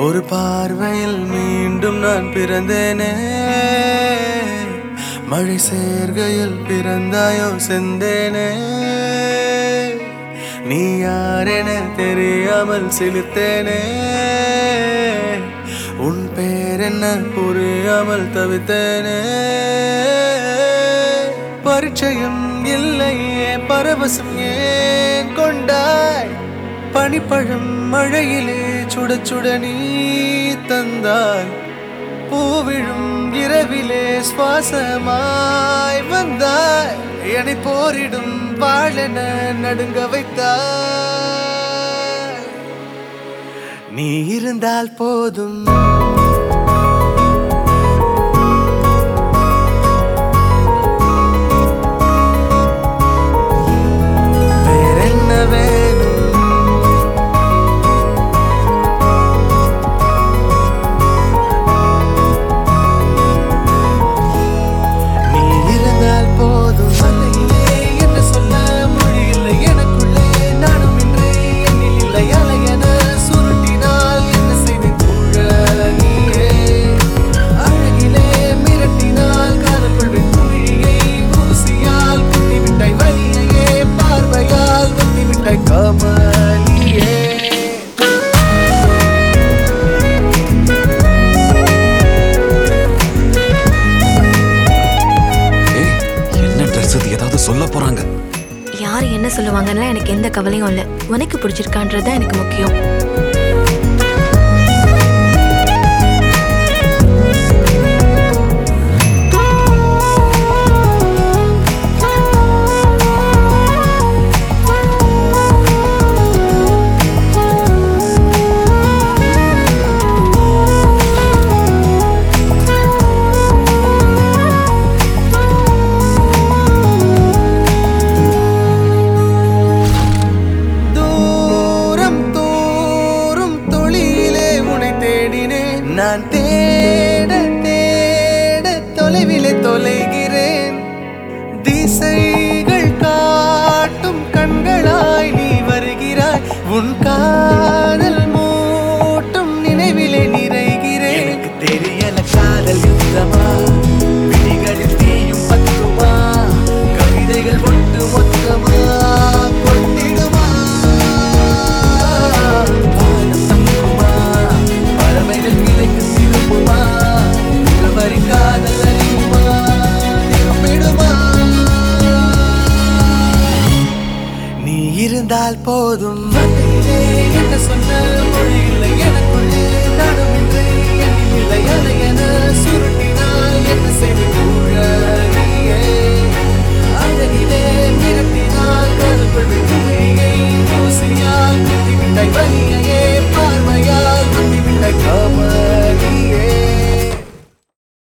ஒரு பார்வையில் மீண்டும் நான் பிறந்தேனே மழை சேர்கையில் பிறந்தாயோ செந்தேனே நீ யாரென தெரியாமல் சிலித்தேனே உன் பேர் என்ன புரியாமல் தவித்தேனே பரிச்சயம் இல்லையே பரவசம் ஏன் கொண்டாய் பனிப்பழம் மழையிலே சுட சுட நீ தந்தாய் பூவிழும் இரவிலே சுவாசமாய் வந்தாய் என்னை போரிடும் வாழென நடுங்க வைத்தாய் நீ இருந்தால் போதும் வேறென்ன வேணும் நீ இருந்தால் போதும் அலையிலே என்ன சொல்ல மொழி இல்லை எனக்குள்ளே நானும் இன்றே என்னில் இல்லை அலையென சுருட்டினால் என்ன செய்து நீயே அழகிலே மிரட்டினால் காதல் கொள்வேன் குழியை ஊசியால் குத்திவிட்டாய் வலியையே பார்வையால் குத்திவிட்டாய் கமலியே ஏய் என்ன ட்ரெஸ் இது ஏதாவது சொல்ல போறாங்க யார் என்ன சொல்லுவாங்கன்னா எனக்கு எந்த கவலையும் இல்லை உனக்கு பிடிச்சிருக்கான்றது தான் எனக்கு முக்கியம் தூரம் தூரும் தொழிலே உனை தேடினேன் நான் தேட தேட தொலைவிலே தொலைகிறேன் திசைகள் காட்டும் கண்களாய் நீ வருகிறாய் உன் காதல் மூட்டும் நினைவிலே நிறைகிறேன் எனக்கு தெரியல காதல் யுத்தமா விழிகளில் தீயும் பத்துமா கவிதைகள் ஒட்டு மொத்தமா கொட்டிடுமா வானம் தங்குமா பறவைகள் கிளைக்கு திரும்புமா வரி காதல் அறியுமா திரும்பிடுமா நீ இருந்தால் போதும் வழியிலே என்ன சொன்ன மொழி இல்லை எனக்குள்ளே நானும் இன்றே என்னில் இல்லை அலை என சுருட்டி